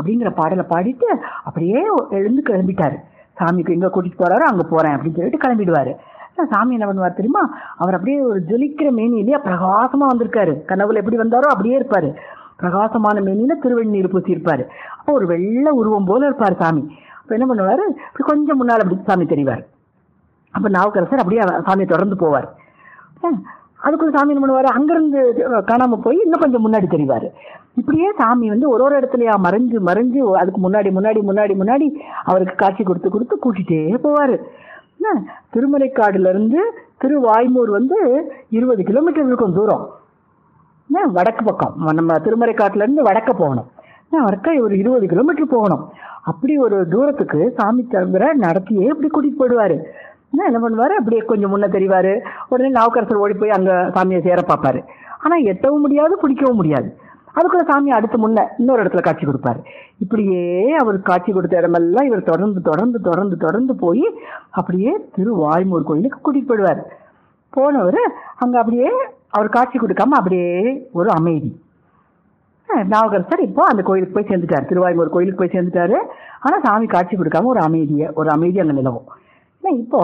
அப்படிங்கிற பாடலை பாடிட்டு அப்படியே எழுந்து கிளம்பிட்டாரு சாமிக்கு எங்க கூட்டிட்டு போறாரோ அங்க போறேன் அப்படின்னு சொல்லிட்டு கிளம்பிடுவாரு ஆனா சாமி என்ன பண்ணுவார் தெரியுமா அவர் அப்படியே ஒரு ஜொலிக்கிற மேனியிலேயே பிரகாசமா வந்திருக்காரு கனவுல எப்படி வந்தாரோ அப்படியே இருப்பாரு பிரகாசமான மேனியில திருவெண்ணீர் பூசி இருப்பாரு அப்போ ஒரு வெள்ளை உருவம் போல இருப்பார் சாமி அப்ப என்ன பண்ணுவாரு இப்படி கொஞ்சம் முன்னால் அப்படி சாமி தெரிவார் அப்ப நாவுக்கரசர் அப்படியே அவ- சாமியை தொடர்ந்து போவார் அஹ் அதுக்குள்ள சாமி என்ன பண்ணுவாரு அங்கிருந்து காணாம போய் இன்னும் கொஞ்சம் முன்னாடி தெரிவாரு இப்படியே சாமி வந்து ஒரு ஒரு இடத்துலயா மறைஞ்சு மறைஞ்சு அதுக்கு முன்னாடி முன்னாடி முன்னாடி முன்னாடி அவருக்கு காட்சி கொடுத்து கொடுத்து கூட்டிட்டே போவாரு என்ன, திருமலைக்காடுல இருந்து திருவாய்மூர் வந்து இருபது கிலோமீட்டர் இருக்கும் தூரம் என்ன, வடக்கு பக்கம் நம்ம திருமலைக்காட்டுல இருந்து வடக்க போகணும் என்ன, வடக்க ஒரு இருபது கிலோமீட்டர் போகணும் அப்படி ஒரு தூரத்துக்கு சாமி தவிர நடத்தியே இப்படி கூட்டிட்டு போயிடுவாரு என்ன என்ன பண்ணுவாரு அப்படியே கொஞ்சம் முன்ன தெரிவாரு உடனே நாவுக்கரசர் ஓடி போய் அங்க சாமியை சேர பார்ப்பாரு ஆனா எட்டவும் முடியாது பிடிக்கவும் முடியாது அதுக்குள்ள சாமி அடுத்து முன்ன இன்னொரு இடத்துல காட்சி கொடுப்பாரு இப்படியே அவர் காட்சி கொடுத்த இடமெல்லாம் இவர் தொடர்ந்து தொடர்ந்து தொடர்ந்து தொடர்ந்து போய் அப்படியே திருவாய்மூர் கோயிலுக்கு கூட்டிட்டு போயிடுவார் போனவர் அங்க அப்படியே அவர் காட்சி கொடுக்காம அப்படியே ஒரு அமைதி அஹ் நாவுக்கரசர் இப்போ அந்த கோயிலுக்கு போய் சேர்ந்துட்டார் திருவாய்மூர் கோயிலுக்கு போய் சேர்ந்துட்டாரு ஆனா சாமி காட்சி கொடுக்காம ஒரு அமைதிய ஒரு அமைதி அங்க நிலவும் ஏன்னா இப்போ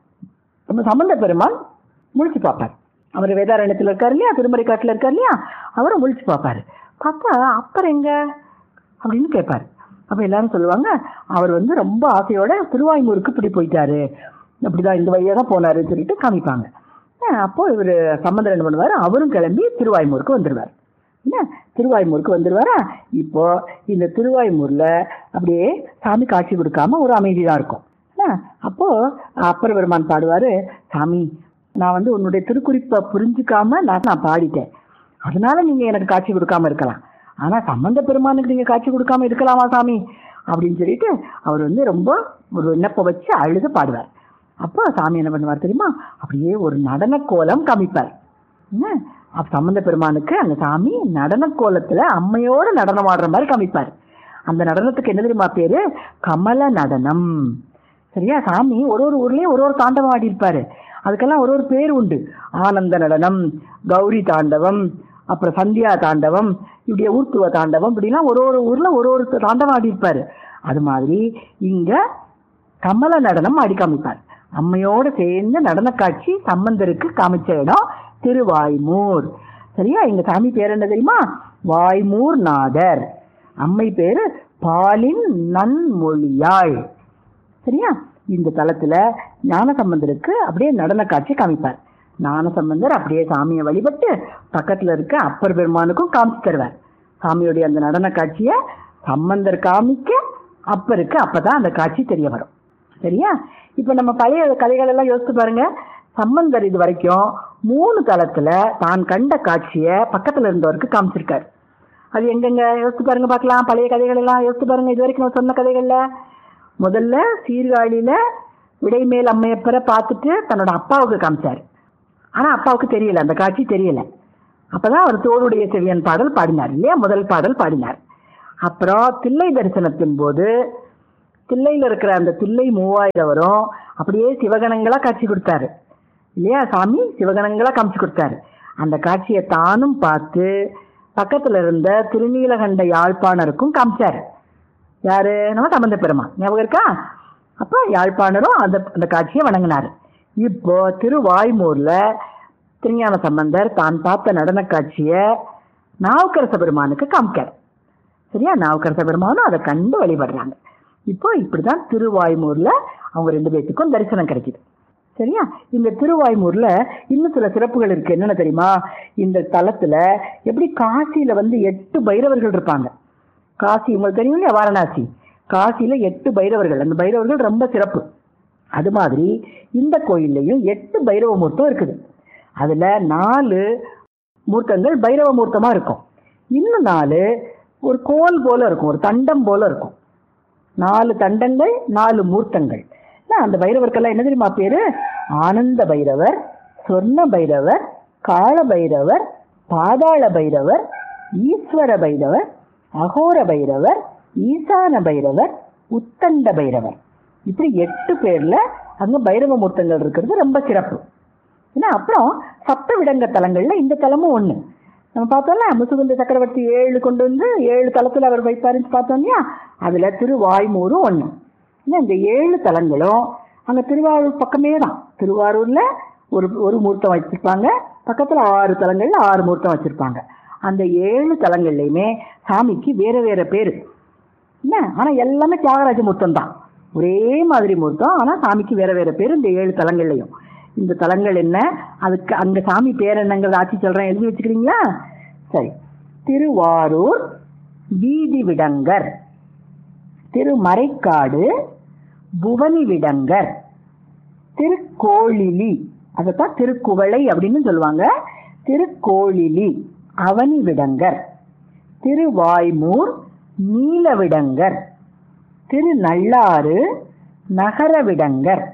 நம்ம சம்பந்த பெருமாள் முழிச்சு பார்ப்பார் அவர் வேதாரண்யத்தில் இருக்கார் இல்லையா திருமறை காட்டுல இருக்கார் இல்லையா அவரும் முழிச்சு பார்ப்பாரு பார்த்தா அப்பர் எங்க அப்படின்னு கேட்பாரு அப்ப எல்லாரும் சொல்லுவாங்க அவர் வந்து ரொம்ப ஆசையோட திருவாய்மூருக்கு இப்படி போயிட்டாரு அப்படிதான் இந்த வழியா தான் போனாருன்னு சொல்லிட்டு காமிப்பாங்க அஹ் அப்போ இவர் சம்பந்தர் என்ன பண்ணுவாரு அவரும் கிளம்பி திருவாய்மூருக்கு வந்துடுவார் என்ன திருவாய்மூருக்கு வந்துடுவாரா இப்போ இந்த திருவாய்மூர்ல அப்படியே சாமி காட்சி கொடுக்காம ஒரு அமைதி தான் இருக்கும் என்ன? அப்போ அப்பர் பெருமான் பாடுவாரு சாமி நான் வந்து உன்னுடைய திருக்குறிப்பை புரிஞ்சுக்காம நான் நான் பாடிட்டேன் அதனால நீங்க எனக்கு காட்சி கொடுக்காம இருக்கலாம் ஆனா சம்பந்த பெருமானுக்கு நீங்க காட்சி கொடுக்காம இருக்கலாமா சாமி அப்படின்னு சொல்லிட்டு அவர் வந்து ரொம்ப ஒரு விண்ணப்பம் வச்சு அழுது பாடுவார் அப்போ சாமி என்ன பண்ணுவார் தெரியுமா அப்படியே ஒரு நடன கோலம் காமிப்பார் என்ன அப்ப சம்பந்த பெருமானுக்கு அந்த சாமி நடன கோலத்துல அம்மையோட நடனம் ஆடுற மாதிரி காமிப்பார் அந்த நடனத்துக்கு என்ன தெரியுமா பேரு கமல நடனம் சரியா சாமி ஒரு ஒரு ஊர்லயும் ஒரு ஒரு தாண்டவம் ஆடி இருப்பாரு அதுக்கெல்லாம் ஒரு ஒரு பேர் உண்டு ஆனந்த நடனம் கௌரி தாண்டவம் அப்புறம் சந்தியா தாண்டவம் இப்படி ஊர்த்துவ தாண்டவம் இப்படிலாம் ஒரு ஒரு ஊர்ல ஒரு ஒரு தாண்டவம் ஆடி இருப்பாரு அது மாதிரி இங்க கமல நடனம் ஆடி காமிப்பார் அம்மையோட சேர்ந்து நடன காட்சி சம்பந்தருக்கு காமிச்ச இடம் திருவாய்மூர் சரியா எங்க சாமி பேர் என்ன தெரியுமா வாய்மூர் நாதர் அம்மை பேரு பாலின் நன்மொழியாள் சரியா இந்த தலத்துல ஞானசம்பந்தருக்கு அப்படியே நடன காட்சி காமிப்பார் ஞானசம்பந்தர் அப்படியே சாமியை வழிபட்டு பக்கத்துல இருக்க அப்பர் பெருமானுக்கும் காமிச்சு தருவார் சாமியுடைய அந்த நடன காட்சியை சம்பந்தர் காமிக்க அப்பருக்கு அப்பதான் அந்த காட்சி தெரிய வரும் சரியா இப்ப நம்ம பழைய கதைகள் எல்லாம் யோசித்து பாருங்க சம்பந்தர் இது வரைக்கும் மூணு தளத்துல தான் கண்ட காட்சியை பக்கத்துல இருந்தவருக்கு காமிச்சிருக்காரு அது எங்கெங்க யோசித்து பாருங்க பார்க்கலாம் பழைய கதைகள் எல்லாம் யோசித்து பாருங்க இது வரைக்கும் நான் சொன்ன கதைகள்ல முதல்ல சீர்காழியில விடைமேல் அம்மையப்பரை பார்த்துட்டு தன்னோட அப்பாவுக்கு காமிச்சாரு ஆனா அப்பாவுக்கு தெரியல அந்த காட்சி தெரியல அப்பதான் அவர் தோளுடைய செவியன் பாடல் பாடினார் இல்லையா முதல் பாடல் பாடினார் அப்புறம் தில்லை தரிசனத்தின் போது தில்லையில இருக்கிற அந்த தில்லை மூவாயிரவரும் அப்படியே சிவகணங்களா காட்சி கொடுத்தாரு இல்லையா சாமி சிவகணங்களா காமிச்சு கொடுத்தாரு அந்த காட்சியை தானும் பார்த்து பக்கத்துல இருந்த திருநீலகண்ட யாழ்ப்பாணருக்கும் காமிச்சாரு யாரு நம்ம சம்பந்த பெருமான் ஞாபகம் இருக்கா அப்ப யாழ்ப்பாணரும் அந்த அந்த காட்சியை வணங்கினாரு இப்போ திருவாய்மூர்ல திருஞான சம்பந்தர் தான் பார்த்த நடன காட்சியை நாவுக்கரச பெருமானுக்கு காமிக்காரு சரியா நாவுக்கரச பெருமானும் அதை கண்டு வழிபடுறாங்க இப்போ இப்படிதான் திருவாய்மூர்ல அவங்க ரெண்டு பேத்துக்கும் தரிசனம் கிடைக்குது சரியா இந்த திருவாய்மூர்ல இன்னும் சில சிறப்புகள் இருக்கு என்னென்ன தெரியுமா இந்த தலத்துல எப்படி காசியில வந்து எட்டு பைரவர்கள் இருப்பாங்க காசி உங்களுக்கு தெரியும் இல்லையா வாரணாசி காசியில எட்டு பைரவர்கள் அந்த பைரவர்கள் ரொம்ப சிறப்பு அது மாதிரி இந்த கோயில்லையும் எட்டு பைரவ மூர்த்தம் இருக்குது அதுல நாலு மூர்த்தங்கள் பைரவ மூர்த்தமா இருக்கும் இன்னும் நாலு ஒரு கோல் போல இருக்கும் ஒரு தண்டம் போல இருக்கும் நாலு தண்டங்கள் நாலு மூர்த்தங்கள் என்ன, அந்த பைரவருக்கெல்லாம் என்ன தெரியுமா பேரு ஆனந்த பைரவர் சொர்ண பைரவர் கால பைரவர் பாதாள பைரவர் ஈஸ்வர பைரவர் அகோர பைரவர் ஈசான பைரவர் உத்தண்ட பைரவர் இப்படி எட்டு பேர்ல அங்க பைரவ மூர்த்தங்கள் இருக்கிறது ரொம்ப சிறப்பு ஏன்னா அப்புறம் சப்த விடங்க தலங்கள்ல இந்த தலமும் ஒண்ணு நம்ம பார்த்தோம்ல முசுகுந்த சக்கரவர்த்தி ஏழு கொண்டு வந்து ஏழு தலத்துல அவர் வைப்பாருன்னு பார்த்தோம் இல்லையா அதுல திருவாய்மூரும் ஒண்ணு என்ன இந்த ஏழு தலங்களும் அங்க திருவாரூர் பக்கமே தான் திருவாரூர்ல ஒரு ஒரு மூர்த்தம் வச்சிருப்பாங்க பக்கத்துல ஆறு தலங்கள்ல ஆறு மூர்த்தம் வச்சிருப்பாங்க அந்த ஏழு தலங்கள்லயுமே சாமிக்கு வேற வேற பேரு என்ன ஆனா எல்லாமே தியாகராஜ மூர்த்தம் தான் ஒரே மாதிரி மூர்த்தம் ஆனா சாமிக்கு வேற வேற பேர் இந்த ஏழு தலங்கள்லயும் இந்த தலங்கள் என்ன அதுக்கு அங்க சாமி பேர் என்னங்கிறத ஆட்சி சொல்றேன் எழுதி வச்சுக்கிறீங்களா சரி திருவாரூர் வீதி விடங்கர் திருமறைக்காடு புவனி விடங்கர் திருக்கோளிலி அதைத்தான் திருக்குவளை அப்படின்னு சொல்லுவாங்க திருக்கோளிலி அவனி விடங்கர் திருவாய்மூர் நீலவிடங்கர் திருநள்ளாறு நகரவிடங்கர்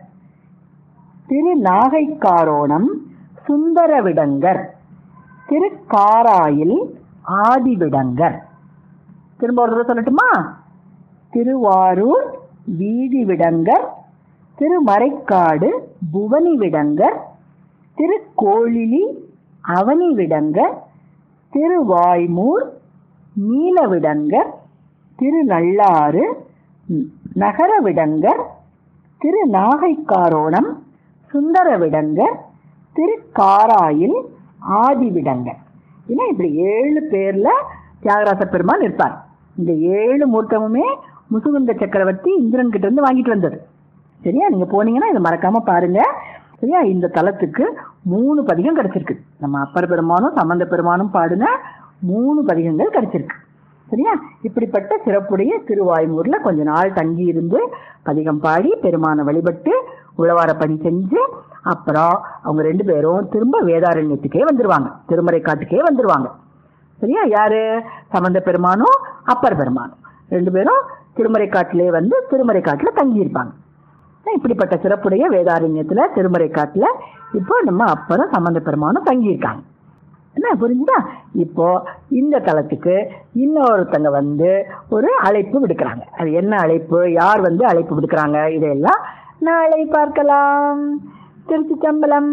திருநாகைக்காரோணம் சுந்தரவிடங்கர் திருக்காராயில் ஆதிவிடங்கர் திரும்ப ஒரு தடவை சொல்லட்டுமா திருவாரூர் வீதி விடங்கர் திருமறைக்காடு புவனி விடங்கர் திருக்கோளிலி அவனி விடங்கர் திருவாய்மூர் நீலவிடங்கர் திருநள்ளாறு நகரவிடங்கர் திருநாகைக்காரோணம் சுந்தரவிடங்கர் திருக்காராயில் ஆதிவிடங்கர் ஏன்னா இப்படி ஏழு பேர்ல தியாகராச பெருமான் இருப்பார் இந்த ஏழு மூர்த்தமுமே முசுகுந்த சக்கரவர்த்தி இந்திரன் கிட்ட இருந்து வாங்கிட்டு வந்தது சரியா நீங்க போனீங்கன்னா இதை மறக்காம பாருங்க சரியா இந்த தலத்துக்கு மூணு பதிகம் கிடைச்சிருக்கு நம்ம அப்பர் பெருமானும் சம்பந்த பெருமானும் பாடின மூணு பதிகங்கள் கிடைச்சிருக்கு சரியா இப்படிப்பட்ட சிறப்புடைய திருவாய்மூர்ல கொஞ்ச நாள் தங்கி இருந்து பதிகம் பாடி பெருமானை வழிபட்டு உழவார பணி செஞ்சு அப்புறம் அவங்க ரெண்டு பேரும் திரும்ப வேதாரண்யத்துக்கே வந்துருவாங்க திருமறை காட்டுக்கே வந்துருவாங்க சரியா யாரு சம்பந்த பெருமானும் அப்பர் பெருமானும் ரெண்டு பேரும் திருமறை காட்டிலே வந்து திருமறை காட்டுல தங்கி இருப்பாங்க இப்படிப்பட்ட சிறப்புடைய வேதாரண்யத்துல திருமறை காட்டுல இப்போ நம்ம அப்பரும் சம்பந்த பெருமானும் தங்கி இருக்காங்க என்ன புரிஞ்சுதா இப்போ இந்த தளத்துக்கு இன்னொருத்தங்க வந்து ஒரு அழைப்பு விடுக்கிறாங்க அது என்ன அழைப்பு யார் வந்து அழைப்பு விடுக்கிறாங்க இதையெல்லாம் நாளை பார்க்கலாம் திருச்சி சம்பளம்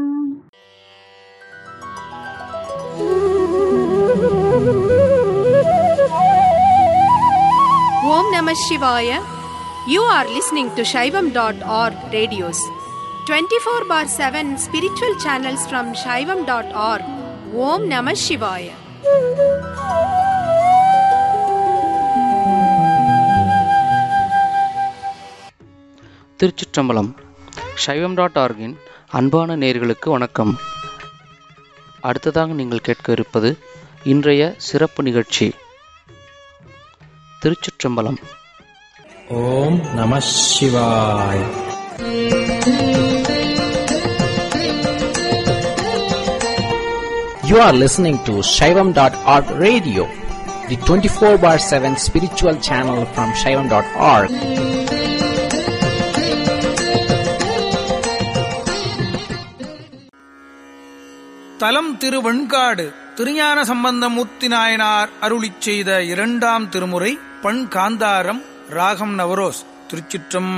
Om Namah Shivaya. You are listening to Shaivam.org radios. 24 bar 7 spiritual channels from Shaivam.org. Om Namah Shivaya. திருச்சிற்றம்பலம் சைவம் டாட் ஆர்கின் அன்பான நேர்களுக்கு வணக்கம் அடுத்ததாக நீங்கள் கேட்க இருப்பது இன்றைய சிறப்பு நிகழ்ச்சி திருச்சிற்றம்பலம் ஓம் நம சிவாய் You are listening to Shaivam.org radio, the 24 bar 7 spiritual channel from Shaivam.org. தலம் திருவெண்காடு திருஞான சம்பந்தமூர்த்தி நாயனார் அருளிச் செய்த இரண்டாம் திருமுறை பண் காந்தாரம் ராகம் நவரோஸ் திருச்சிற்றம்